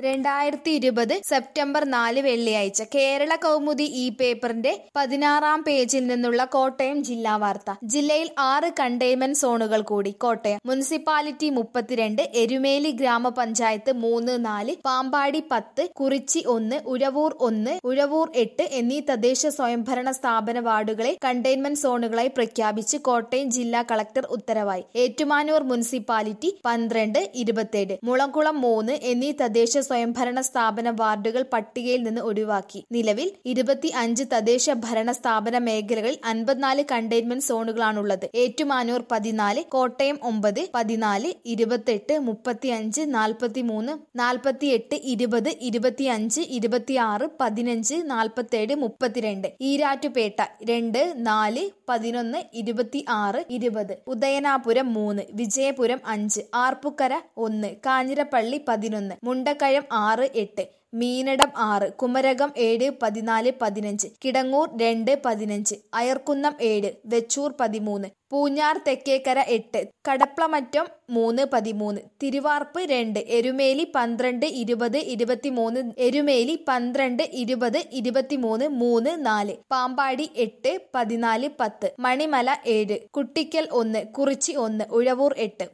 രണ്ടായിരത്തി ഇരുപത് സെപ്റ്റംബർ നാല് വെള്ളിയാഴ്ച കേരള കൗമുദി ഈ പേപ്പറിന്റെ പതിനാറാം പേജിൽ നിന്നുള്ള കോട്ടയം ജില്ലാ വാർത്ത ജില്ലയിൽ ആറ് കണ്ടെയ്ൻമെന്റ് സോണുകൾ കൂടി കോട്ടയം മുനിസിപ്പാലിറ്റി മുപ്പത്തിരണ്ട് എരുമേലി ഗ്രാമപഞ്ചായത്ത് മൂന്ന് നാല് പാമ്പാടി പത്ത് കുറിച്ചി ഒന്ന് ഉഴവൂർ ഒന്ന് ഉഴവൂർ എട്ട് എന്നീ തദ്ദേശ സ്വയംഭരണ സ്ഥാപന വാർഡുകളെ കണ്ടെയ്ൻമെന്റ് സോണുകളായി പ്രഖ്യാപിച്ച് കോട്ടയം ജില്ലാ കളക്ടർ ഉത്തരവായി ഏറ്റുമാനൂർ മുനിസിപ്പാലിറ്റി പന്ത്രണ്ട് ഇരുപത്തേഴ് മുളംകുളം മൂന്ന് എന്നീ തദ്ദേശ സ്വയംഭരണ സ്ഥാപന വാർഡുകൾ പട്ടികയിൽ നിന്ന് ഒഴിവാക്കി നിലവിൽ ഇരുപത്തി അഞ്ച് തദ്ദേശ ഭരണ സ്ഥാപന മേഖലകളിൽ അൻപത്തിനാല് കണ്ടെയ്ൻമെന്റ് സോണുകളാണുള്ളത് ഏറ്റുമാനൂർ പതിനാല് കോട്ടയം ഒമ്പത് പതിനാല് ഇരുപത്തെട്ട് മുപ്പത്തിയഞ്ച് നാൽപ്പത്തിമൂന്ന് നാൽപ്പത്തിയെട്ട് ഇരുപത് ഇരുപത്തിയഞ്ച് ഇരുപത്തിയാറ് പതിനഞ്ച് നാൽപ്പത്തേഴ് മുപ്പത്തിരണ്ട് ഈരാറ്റുപേട്ട രണ്ട് നാല് പതിനൊന്ന് ഇരുപത്തി ആറ് ഇരുപത് ഉദയനാപുരം മൂന്ന് വിജയപുരം അഞ്ച് ആർപ്പുക്കര ഒന്ന് കാഞ്ഞിരപ്പള്ളി പതിനൊന്ന് മുണ്ടക്കയം ആറ് എട്ട് മീനടം ആറ് കുമരകം ഏഴ് പതിനാല് പതിനഞ്ച് കിടങ്ങൂർ രണ്ട് പതിനഞ്ച് അയർക്കുന്നം ഏഴ് വെച്ചൂർ പതിമൂന്ന് പൂഞ്ഞാർ തെക്കേക്കര എട്ട് കടപ്ലമറ്റം മൂന്ന് പതിമൂന്ന് തിരുവാർപ്പ് രണ്ട് എരുമേലി പന്ത്രണ്ട് ഇരുപത് ഇരുപത്തിമൂന്ന് എരുമേലി പന്ത്രണ്ട് ഇരുപത് ഇരുപത്തിമൂന്ന് മൂന്ന് നാല് പാമ്പാടി എട്ട് പതിനാല് പത്ത് മണിമല ഏഴ് കുട്ടിക്കൽ ഒന്ന് കുറിച്ചി ഒന്ന് ഉഴവൂർ എട്ട്